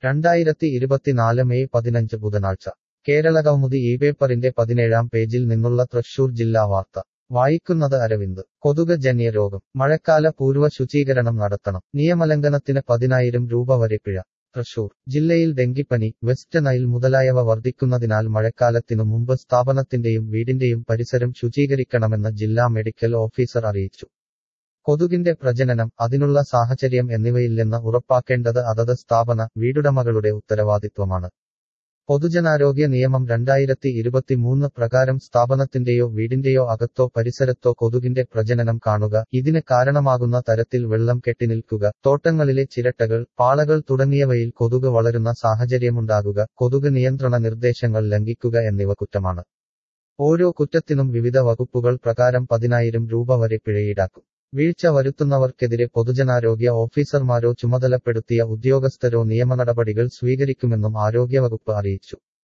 രണ്ടായിരത്തി ഇരുപത്തിനാല് മെയ് പതിനഞ്ച് ബുധനാഴ്ച കേരള കൗമുദി ഈ പേപ്പറിന്റെ പതിനേഴാം പേജിൽ നിന്നുള്ള തൃശൂർ ജില്ലാ വാർത്ത വായിക്കുന്നത് അരവിന്ദ് കൊതുക് ജന്യ രോഗം മഴക്കാല പൂർവ്വ ശുചീകരണം നടത്തണം നിയമലംഘനത്തിന് പതിനായിരം രൂപ വരെ പിഴ തൃശൂർ ജില്ലയിൽ ഡെങ്കിപ്പനി വെസ്റ്റ് നൈൽ മുതലായവ വർദ്ധിക്കുന്നതിനാൽ മഴക്കാലത്തിനു മുമ്പ് സ്ഥാപനത്തിന്റെയും വീടിന്റെയും പരിസരം ശുചീകരിക്കണമെന്ന് ജില്ലാ മെഡിക്കൽ ഓഫീസർ അറിയിച്ചു കൊതുകിന്റെ പ്രജനനം അതിനുള്ള സാഹചര്യം എന്നിവയില്ലെന്ന് ഉറപ്പാക്കേണ്ടത് അതത് സ്ഥാപന വീടുടമകളുടെ ഉത്തരവാദിത്വമാണ് പൊതുജനാരോഗ്യ നിയമം രണ്ടായിരത്തി ഇരുപത്തിമൂന്ന് പ്രകാരം സ്ഥാപനത്തിന്റെയോ വീടിന്റെയോ അകത്തോ പരിസരത്തോ കൊതുകിന്റെ പ്രജനനം കാണുക ഇതിന് കാരണമാകുന്ന തരത്തിൽ വെള്ളം കെട്ടിനിൽക്കുക തോട്ടങ്ങളിലെ ചിരട്ടകൾ പാളകൾ തുടങ്ങിയവയിൽ കൊതുക് വളരുന്ന സാഹചര്യമുണ്ടാകുക കൊതുക് നിയന്ത്രണ നിർദ്ദേശങ്ങൾ ലംഘിക്കുക എന്നിവ കുറ്റമാണ് ഓരോ കുറ്റത്തിനും വിവിധ വകുപ്പുകൾ പ്രകാരം പതിനായിരം രൂപ വരെ പിഴയീടാക്കും വീഴ്ച വരുത്തുന്നവർക്കെതിരെ പൊതുജനാരോഗ്യ ഓഫീസർമാരോ ചുമതലപ്പെടുത്തിയ ഉദ്യോഗസ്ഥരോ നിയമനടപടികൾ സ്വീകരിക്കുമെന്നും ആരോഗ്യവകുപ്പ് അറിയിച്ചു